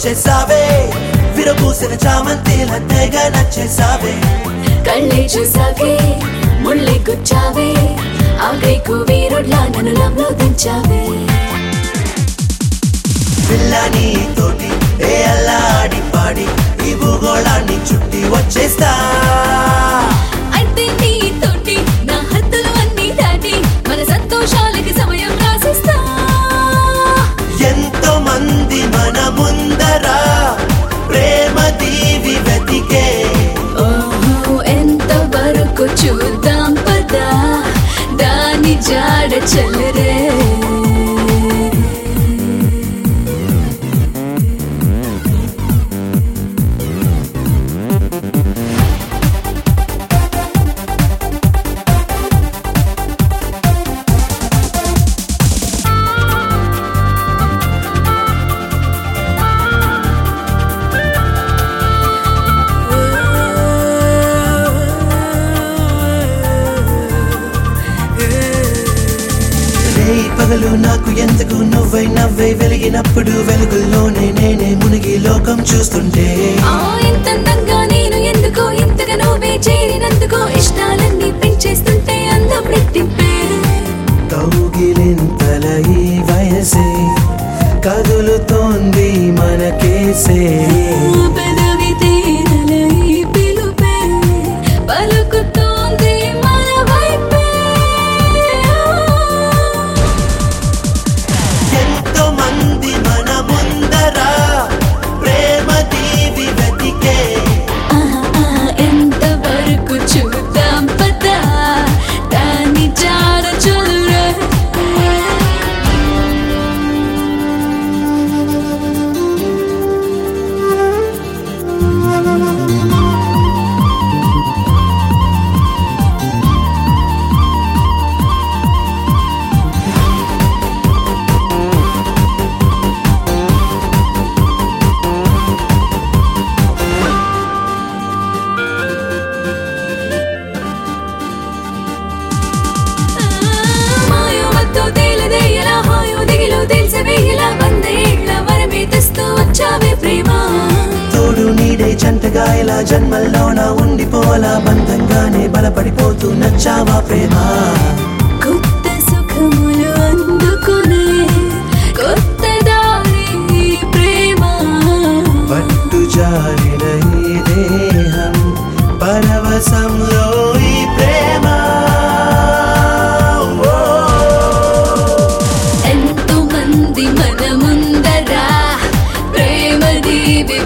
వచ్చేసావే విరబూసిన చామంతిల తెగ నచ్చేసావే కళ్ళే చూసాకే ముళ్ళే గుచ్చావే ఆగైకు వీరుడ్లా నన్ను లవ్లో దించావే పిల్లని తోటి ఏ అల్లాడి పాడి ఈ భూగోళాన్ని చుట్టి వచ్చేస్తా అయితే నీ తోటి నా హద్దులు అన్నీ దాటి మన సంతోషాలకి సమయం రాసిస్తా ఎంతో మంది మన ముందరా ప్రేమ దీవి వెతికే ఓహో ఎంత వరకు చూద్దాం పదా దాని జాడ చల్లరే రేయి పగలు నాకు ఎందుకు నువ్వై నవ్వై వెలిగినప్పుడు వెలుగుల్లోనే నేనే మునిగి లోకం చూస్తుంటే ఆ ఇంత అందంగా నేను ఎందుకో ఇంతగా నువ్వే చేరినందుకో ఇష్టాలన్నీ పెంచేస్తుంటే అందం రెట్టింపే కౌగిలింతల ఈ వయసే కదులుతోంది మనకేసే పెదవి తేనెల ఈ పిలుపే పలుకుతోంది మన వైపే ఎంతో మంది మన ముందరా ప్రేమ దీవి వెతికే ఆహా, ఆహా, ఎంత వరకు చూద్దాం పదా దాని జాడ చూడరే మాయో మత్తు తేలదే ఎలా హాయో దిగిలో తెలిసవే ఇలా వందేళ్ల వరమే తెస్తూ వచ్చావే ప్రేమ తోడు నీడే జంటగా ఇలా జన్మల్లోన ఉండిపోలా బంధంగానే బలపడిపోతూ నచ్చావా ప్రేమ కొత్త సుఖములు అందుకునే కొత్త దారి ఈ ప్రేమ పట్టు జారిన ఈ దేహం పరవశంలో ఈ ప్రేమ ఓ. ఎంతో మంది మన ముందరా ప్రేమ దీవి